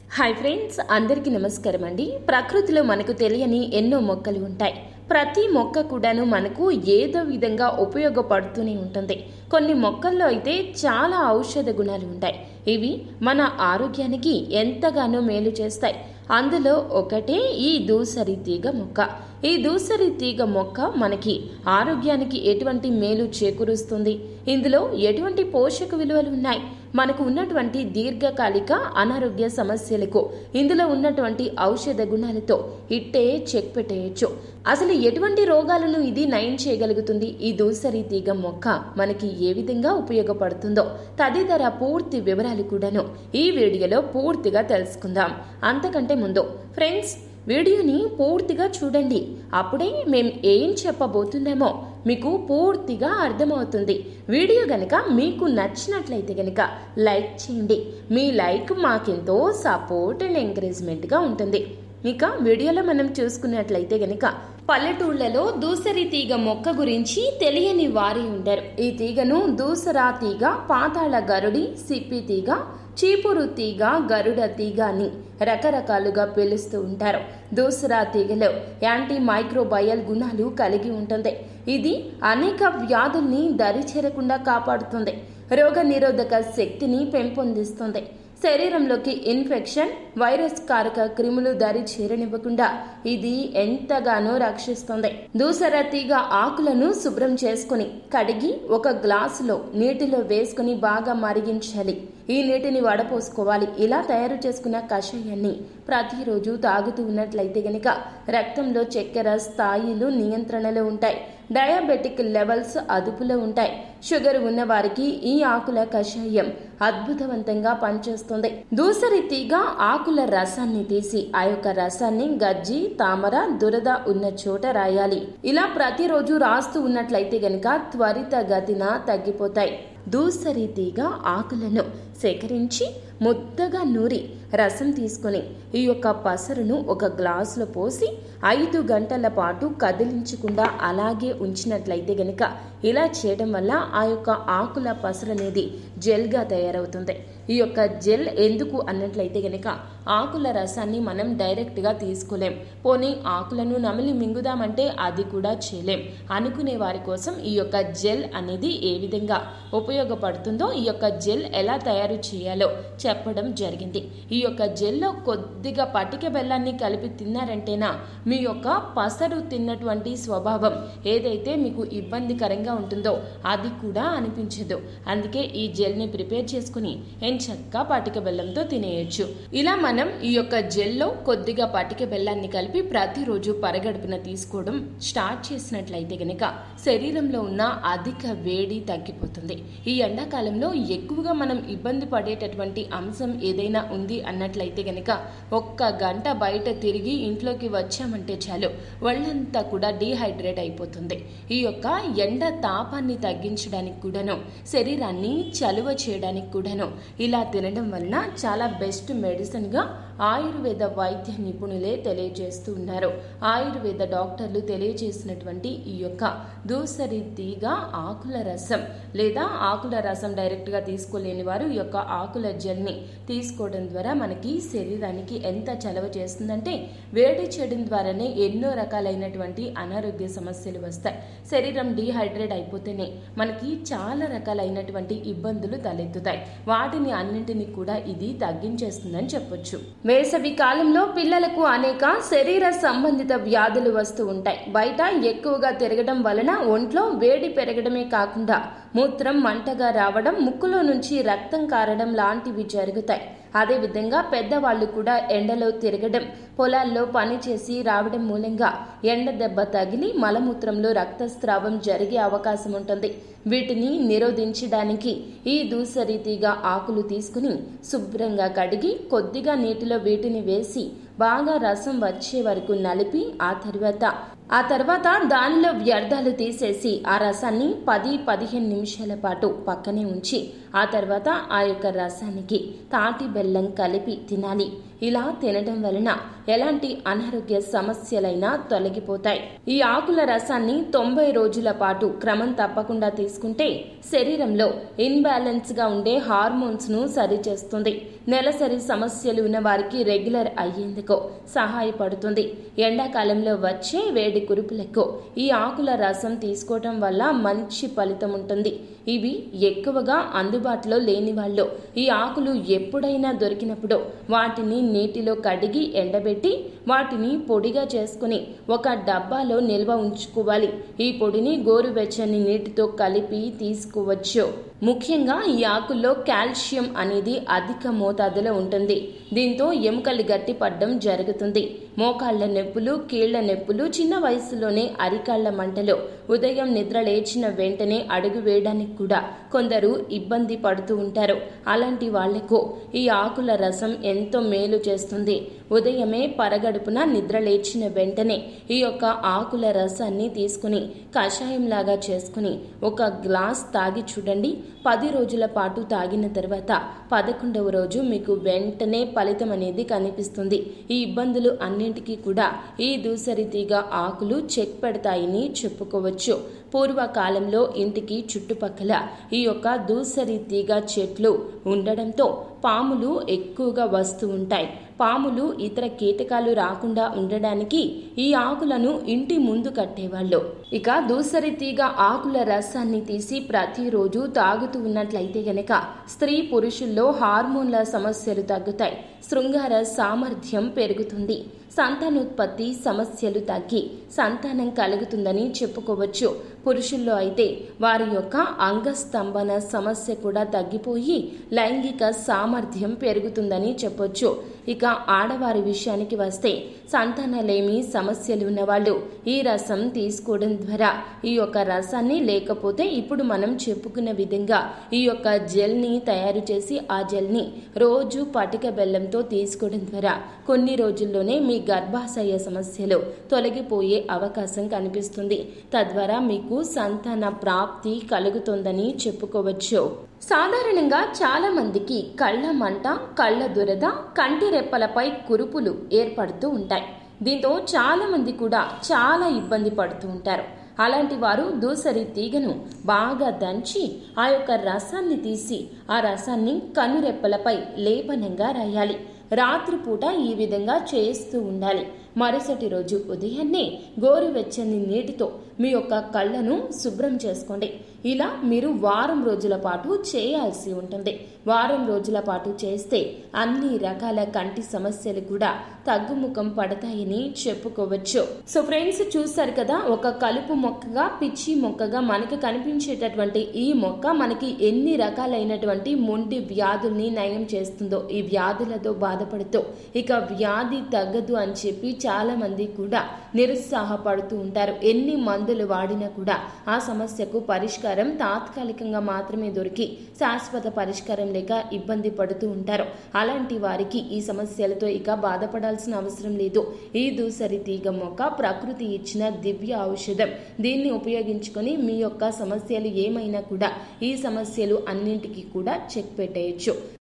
hi friends అందరికీ నమస్కారం అండి ప్రకృతిలో మనకు తెలియని ఎన్నో మొక్కలు ఉంటాయి ప్రతి మొక్క కూడాను మనకు ఏదో విధంగా ఉపయోగపడుతూనే ఉంటుంది కొన్ని మొక్కల్లో అయితే చాలా ఔషధ గుణాలు ఉంటాయి ఇవి మన ఆరోగ్యానికి ఎంతగానో మేలు చేస్తాయి అందులో ఒకటే ఈ దూసరి తీగ మొక్క ఈ దూసరి తీగ మొక్క మనకి ఆరోగ్యానికి ఎటువంటి మేలు చేకూరుస్తుంది ఇందులో ఎటువంటి పోషక విలువలు ఉన్నాయి మనకు ఉన్నటువంటి దీర్ఘకాలిక అనారోగ్య సమస్యలకు ఇందులో ఉన్నటువంటి ఔషధ గుణాలతో ఇట్టే చెక్ పెట్టేయచ్చు అసలు ఎటువంటి రోగాలను ఇది నయం చేయగలుగుతుంది ఈ దూసరి తీగ మొక్క మనకి ఏ విధంగా ఉపయోగపడుతుందో తదితర పూర్తి వివరాలు కూడాను ఈ వీడియోలో పూర్తిగా తెలుసుకుందాం అంతకంటే ముందు ఫ్రెండ్స్ వీడియోని పూర్తిగా చూడండి అప్పుడే మేం ఏం చెప్పబోతున్నామో మీకు పూర్తిగా అర్థమవుతుంది వీడియో గనక మీకు నచ్చినట్లయితే గనక లైక్ చేయండి మీ లైక్ మాకెంతో సపోర్ట్ అండ్ ఎంకరేజ్మెంట్గా ఉంటుంది ఇక వీడియోలో మనం చూసుకున్నట్లయితే గనక పల్లెటూళ్లలో దూసరి తీగ మొక్క గురించి తెలియని వారి ఉండరు ఈ తీగను దూసరా తీగ పాతాళ గరుడి సిప్పి తీగ చీపురు తీగ గరుడ తీగ అని రకరకాలుగా పిలుస్తూ ఉంటారు దూసరా తీగలో యాంటీ మైక్రోబయల్ గుణాలు కలిగి ఉంటుంది ఇది అనేక వ్యాధుల్ని దరిచేరకుండా కాపాడుతుంది రోగ నిరోధక శక్తిని పెంపొందిస్తుంది శరీరంలోకి ఇన్ఫెక్షన్ వైరస్ కారక క్రిములు దరి చేరనివ్వకుండా ఇది ఎంతగానో రక్షిస్తుంది దూసర తీగ ఆకులను శుభ్రం చేసుకుని కడిగి ఒక గ్లాసులో నీటిలో వేసుకుని బాగా మరిగించాలి ఈ నీటిని వడపోసుకోవాలి ఇలా తయారు చేసుకున్న కషాయాన్ని ప్రతిరోజు తాగుతూ ఉన్నట్లయితే గనక రక్తంలో చక్కెర స్థాయిలు నియంత్రణలో ఉంటాయి డయాబెటిక్ లెవెల్స్ అదుపులో ఉంటాయి షుగర్ ఉన్న వారికి ఈ ఆకుల కషాయం అద్భుతవంతంగా పనిచేస్తుంది దూసరి తీగ ఆకుల రసాన్ని తీసి ఆ యొక్క రసాన్ని గజ్జి తామర దురద ఉన్న చోట రాయాలి ఇలా ప్రతిరోజు రాస్తూ ఉన్నట్లయితే గనక త్వరిత గతిన తగ్గిపోతాయి దూసరి తీగ ఆకులను సేకరించి ముద్దగా నూరి రసం తీసుకొని ఈ యొక్క పసరును ఒక గ్లాసులో పోసి ఐదు గంటల పాటు కదిలించకుండా అలాగే ఉంచినట్లయితే గనక ఇలా చేయడం వల్ల ఆ యొక్క ఆకుల పసరు అనేది జెల్గా తయారవుతుంది ఈ యొక్క జెల్ ఎందుకు అన్నట్లయితే గనక ఆకుల రసాన్ని మనం డైరెక్ట్గా తీసుకోలేం పోనీ ఆకులను నమిలి మింగుదామంటే అది కూడా చేయలేం అనుకునే వారి కోసం ఈ యొక్క జెల్ అనేది ఏ విధంగా ఉపయోగపడుతుందో ఈ యొక్క జెల్ ఎలా తయారు చేయాలో చెప్పడం జరిగింది ఈ యొక్క జెల్లో కొద్దిగా పటిక బెల్లాన్ని కలిపి తిన్నారంటేనా మీ యొక్క పసరు తిన్నటువంటి స్వభావం ఏదైతే మీకు ఇబ్బందికరంగా ఉంటుందో అది కూడా అనిపించదు అందుకే ఈ జెల్ని ప్రిపేర్ చేసుకుని ఎంచక్కా పటిక బెల్లంతో తినేయచ్చు ఇలా మనం ఈ యొక్క జెల్లో కొద్దిగా పటిక బెల్లాన్ని కలిపి ప్రతిరోజు పరగడుపున తీసుకోవడం స్టార్ట్ చేసినట్లయితే గనక శరీరంలో ఉన్న అధిక వేడి తగ్గిపోతుంది ఈ ఎండాకాలంలో ఎక్కువగా మనం ఇబ్బంది పడేటటువంటి అంశం ఏదైనా ఉంది అన్నట్లయితే గనక ఒక్క గంట బయట తిరిగి ఇంట్లోకి వచ్చామంటే చాలు ఒళ్ళంతా కూడా డీహైడ్రేట్ అయిపోతుంది ఈ యొక్క ఎండ తాపాన్ని తగ్గించడానికి కూడాను శరీరాన్ని చలువ చేయడానికి కూడాను ఇలా తినడం వలన చాలా బెస్ట్ మెడిసిన్గా ఆయుర్వేద వైద్య నిపుణులే తెలియజేస్తూ ఉన్నారు ఆయుర్వేద డాక్టర్లు తెలియజేసినటువంటి ఈ యొక్క దూసరి తీగ ఆకుల రసం లేదా ఆకుల రసం డైరెక్ట్గా తీసుకోలేని వారు ఈ యొక్క ఆకుల జెల్ని తీసుకోవడం ద్వారా మనకి శరీరానికి ఎంత చలవ చేస్తుందంటే వేడి చేయడం ద్వారానే ఎన్నో రకాలైనటువంటి అనారోగ్య సమస్యలు వస్తాయి శరీరం డీహైడ్రేట్ అయిపోతేనే మనకి చాలా రకాలైనటువంటి ఇబ్బందులు తలెత్తుతాయి వాటిని అన్నింటినీ కూడా ఇది తగ్గించేస్తుందని చెప్పొచ్చు వేసవి కాలంలో పిల్లలకు అనేక శరీర సంబంధిత వ్యాధులు వస్తూ ఉంటాయి బయట ఎక్కువగా తిరగడం వలన ఒంట్లో వేడి పెరగడమే కాకుండా మూత్రం మంటగా రావడం ముక్కులో నుంచి రక్తం కారడం లాంటివి జరుగుతాయి అదేవిధంగా పెద్దవాళ్ళు కూడా ఎండలో తిరగడం పొలాల్లో పని చేసి రావడం మూలంగా ఎండ దెబ్బ తగిలి మలమూత్రంలో రక్తస్రావం జరిగే అవకాశం ఉంటుంది వీటిని నిరోధించడానికి ఈ దూసరి తీగ ఆకులు తీసుకుని శుభ్రంగా కడిగి కొద్దిగా నీటిలో వీటిని వేసి బాగా రసం వచ్చే వరకు నలిపి ఆ తర్వాత ఆ తర్వాత దానిలో వ్యర్థాలు తీసేసి ఆ రసాన్ని పది పదిహేను నిమిషాల పాటు పక్కనే ఉంచి ఆ తర్వాత ఆ యొక్క రసానికి తాటి బెల్లం కలిపి తినాలి ఇలా తినడం వలన ఎలాంటి అనారోగ్య సమస్యలైనా తొలగిపోతాయి ఈ ఆకుల రసాన్ని తొంభై రోజుల పాటు క్రమం తప్పకుండా తీసుకు తీసుకుంటే శరీరంలో ఇన్బ్యాలెన్స్గా ఉండే హార్మోన్స్ను సరిచేస్తుంది నెలసరి సమస్యలు ఉన్న వారికి రెగ్యులర్ అయ్యేందుకు సహాయపడుతుంది ఎండాకాలంలో వచ్చే వేడి కురుపులకు ఈ ఆకుల రసం తీసుకోవటం వల్ల మంచి ఫలితం ఉంటుంది ఇవి ఎక్కువగా అందుబాటులో లేని వాళ్ళు ఈ ఆకులు ఎప్పుడైనా దొరికినప్పుడు వాటిని నీటిలో కడిగి ఎండబెట్టి వాటిని పొడిగా చేసుకుని ఒక డబ్బాలో నిల్వ ఉంచుకోవాలి ఈ పొడిని గోరువెచ్చని నీటితో కలిపి తీసుకోవచ్చు ముఖ్యంగా ఈ ఆకుల్లో కాల్షియం అనేది అధిక మోతాదులో ఉంటుంది దీంతో ఎముకలు గట్టిపడడం జరుగుతుంది మోకాళ్ల నొప్పులు కీళ్ల నొప్పులు చిన్న వయసులోనే అరికాళ్ల మంటలు ఉదయం నిద్ర లేచిన వెంటనే అడుగు వేయడానికి కూడా కొందరు ఇబ్బంది పడుతూ ఉంటారు అలాంటి వాళ్లకు ఈ ఆకుల రసం ఎంతో మేలు చేస్తుంది ఉదయమే పరగడుపున నిద్ర లేచిన వెంటనే ఈ యొక్క ఆకుల రసాన్ని తీసుకుని కషాయంలాగా చేసుకుని ఒక గ్లాస్ తాగి చూడండి పది రోజుల పాటు తాగిన తర్వాత పదకొండవ రోజు మీకు వెంటనే ఫలితం అనేది కనిపిస్తుంది ఈ ఇబ్బందులు అన్నింటికీ కూడా ఈ దూసరి తీగ ఆకులు చెక్ పెడతాయని చెప్పుకోవచ్చు పూర్వకాలంలో ఇంటికి చుట్టుపక్కల ఈ యొక్క దూసరి తీగ చెట్లు ఉండడంతో పాములు ఎక్కువగా వస్తూ ఉంటాయి పాములు ఇతర కీటకాలు రాకుండా ఉండడానికి ఈ ఆకులను ఇంటి ముందు కట్టేవాళ్ళు ఇక దూసరి తీగ ఆకుల రసాన్ని తీసి ప్రతిరోజు తాగుతూ ఉన్నట్లయితే గనక స్త్రీ పురుషుల్లో హార్మోన్ల సమస్యలు తగ్గుతాయి శృంగార సామర్థ్యం పెరుగుతుంది సంతానోత్పత్తి సమస్యలు తగ్గి సంతానం కలుగుతుందని చెప్పుకోవచ్చు పురుషుల్లో అయితే వారి యొక్క అంగస్తంభన సమస్య కూడా తగ్గిపోయి లైంగిక సామర్థ్యం పెరుగుతుందని చెప్పొచ్చు ఇక ఆడవారి విషయానికి వస్తే సంతానలేమి సమస్యలు ఉన్నవాళ్ళు ఈ రసం తీసుకోవడం ద్వారా ఈ యొక్క రసాన్ని లేకపోతే ఇప్పుడు మనం చెప్పుకున్న విధంగా ఈ యొక్క జెల్ని తయారు చేసి ఆ జెల్ని రోజు పటిక బెల్లంతో తీసుకోవడం ద్వారా కొన్ని రోజుల్లోనే మీ గర్భాశయ సమస్యలు తొలగిపోయే అవకాశం కనిపిస్తుంది తద్వారా మీకు సంతాన ప్రాప్తి కలుగుతుందని చెప్పుకోవచ్చు సాధారణంగా చాలా మందికి కళ్ళ మంట కళ్ళ దురద కంటి రెప్పలపై కురుపులు ఏర్పడుతూ ఉంటాయి దీంతో చాలా మంది కూడా చాలా ఇబ్బంది పడుతూ ఉంటారు అలాంటి వారు దూసరి తీగను బాగా దంచి ఆ యొక్క రసాన్ని తీసి ఆ రసాన్ని కనురెప్పలపై లేపనంగా రాయాలి రాత్రిపూట ఈ విధంగా చేస్తూ ఉండాలి మరుసటి రోజు ఉదయాన్నే గోరువెచ్చని నీటితో మీ యొక్క కళ్ళను శుభ్రం చేసుకోండి ఇలా మీరు వారం రోజుల పాటు చేయాల్సి ఉంటుంది వారం రోజుల పాటు చేస్తే అన్ని రకాల కంటి సమస్యలు కూడా తగ్గుముఖం పడతాయని చెప్పుకోవచ్చు సో ఫ్రెండ్స్ చూస్తారు కదా ఒక కలుపు మొక్కగా పిచ్చి మొక్కగా మనకి కనిపించేటటువంటి ఈ మొక్క మనకి ఎన్ని రకాలైనటువంటి మొండి వ్యాధుల్ని నయం చేస్తుందో ఈ వ్యాధులతో బాధపడుతూ ఇక వ్యాధి తగ్గదు అని చెప్పి చాలా మంది కూడా నిరుత్సాహపడుతూ ఉంటారు ఎన్ని మందులు వాడినా కూడా ఆ సమస్యకు పరిష్కారం తాత్కాలికంగా మాత్రమే దొరికి శాశ్వత పరిష్కారం లేక ఇబ్బంది పడుతూ ఉంటారు అలాంటి వారికి ఈ సమస్యలతో ఇక బాధపడాల్సిన అవసరం లేదు ఈ దూసరి తీగ మొక్క ప్రకృతి ఇచ్చిన దివ్య ఔషధం దీన్ని ఉపయోగించుకొని మీ యొక్క సమస్యలు ఏమైనా కూడా ఈ సమస్యలు అన్నింటికి కూడా చెక్ పెట్టేయచ్చు